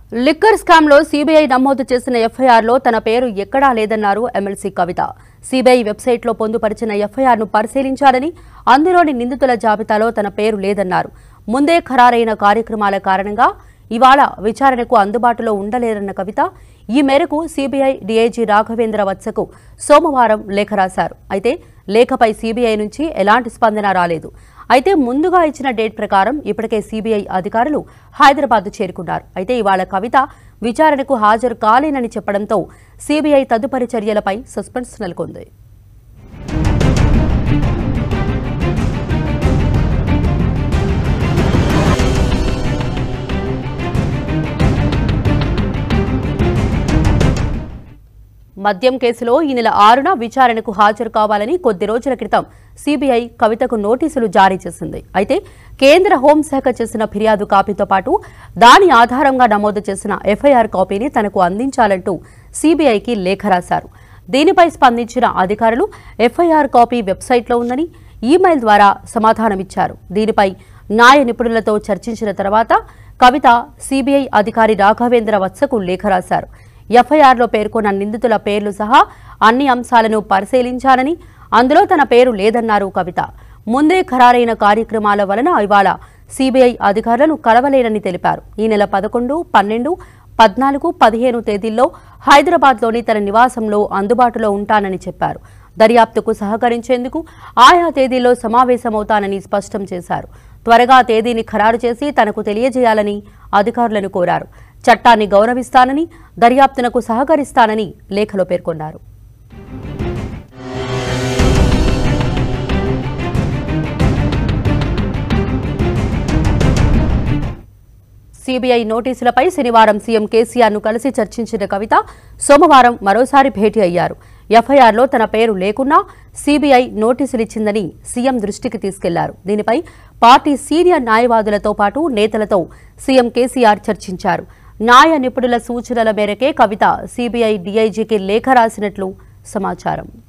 liquor scam లో CBI నమోదు చేసిన ఎఫ్ఐఆర్లో తన పేరు ఎక్కడా లేదన్నారు ఎమ్మెల్సీ కవిత సీబీఐ వెబ్సైట్లో పొందుపరిచిన ఎఫ్ఐఆర్ను పరిశీలించాలని అందులోని నిందితుల జాబితాలో తన పేరు లేదన్నారు ముందే ఖరారైన కార్యక్రమాల కారణంగా ఇవాళ విచారణకు అందుబాటులో ఉండలేరన్న కవిత ఈ మేరకు సీబీఐ డీఐజీ రాఘవేంద్ర వత్సకు సోమవారం లేఖ రాశారు అయితే లేఖపై సీబీఐ నుంచి ఎలాంటి స్పందన రాలేదు అయితే ముందుగా ఇచ్చిన డేట్ ప్రకారం ఇప్పటికే సీబీఐ అధికారులు హైదరాబాద్ చేరుకున్నారు అయితే ఇవాళ కవిత విచారణకు హాజరు కాలేనని చెప్పడంతో సీబీఐ తదుపరి చర్యలపై సస్పెన్స్ నెలకొంది మద్యం కేసులో ఈ నెల ఆరున విచారణకు హాజరు కావాలని కొద్ది రోజుల క్రితం సీబీఐ కవితకు నోటీసులు జారీ చేసింది అయితే కేంద్ర హోంశాఖ చేసిన ఫిర్యాదు కాపీతో పాటు దాని ఆధారంగా నమోదు చేసిన ఎఫ్ఐఆర్ కాపీని తనకు అందించాలంటూ సీబీఐకి లేఖ రాశారు దీనిపై స్పందించిన అధికారులు ఎఫ్ఐఆర్ కాపీ వెబ్సైట్లో ఉందని ఈమెయిల్ ద్వారా సమాధానమిచ్చారు దీనిపై న్యాయ నిపుణులతో చర్చించిన తర్వాత కవిత సీబీఐ అధికారి రాఘవేంద్ర వత్సకు లేఖ రాశారు ఎఫ్ఐఆర్లో పేర్కొన్న నిందితుల పేర్లు సహా అన్ని అంశాలను పరిశీలించాలని అందులో తన పేరు లేదన్నారు కవిత ముందే ఖరారైన కార్యక్రమాల వలన ఇవాళ సీబీఐ అధికారులను కలవలేనని తెలిపారు ఈ నెల పదకొండు పన్నెండు పద్నాలుగు పదిహేను తేదీల్లో హైదరాబాద్లోని తన నివాసంలో అందుబాటులో ఉంటానని చెప్పారు దర్యాప్తుకు సహకరించేందుకు ఆయా తేదీల్లో సమావేశమవుతానని స్పష్టం చేశారు త్వరగా తేదీని ఖరారు చేసి తనకు తెలియజేయాలని అధికారులను కోరారు చట్టాన్ని గౌరవిస్తానని దర్యాప్తునకు సహకరిస్తానని లేఖలో పేర్కొన్నారు సీబీఐ నోటీసులపై శనివారం సీఎం కేసీఆర్ ను కలిసి చర్చించిన కవిత సోమవారం మరోసారి భేటీ అయ్యారు ఎఫ్ఐఆర్లో తన పేరు లేకున్నా సీబీఐ నోటీసులిచ్చిందని సీఎం దృష్టికి తీసుకెళ్లారు దీనిపై పార్టీ సీనియర్ న్యాయవాదులతో పాటు నేతలతో సీఎం కేసీఆర్ చర్చించారు న్యాయ నిపుణుల సూచనల మేరకే కవిత సీబీఐ డీఐజీకి లేఖ రాసినట్లు సమాచారం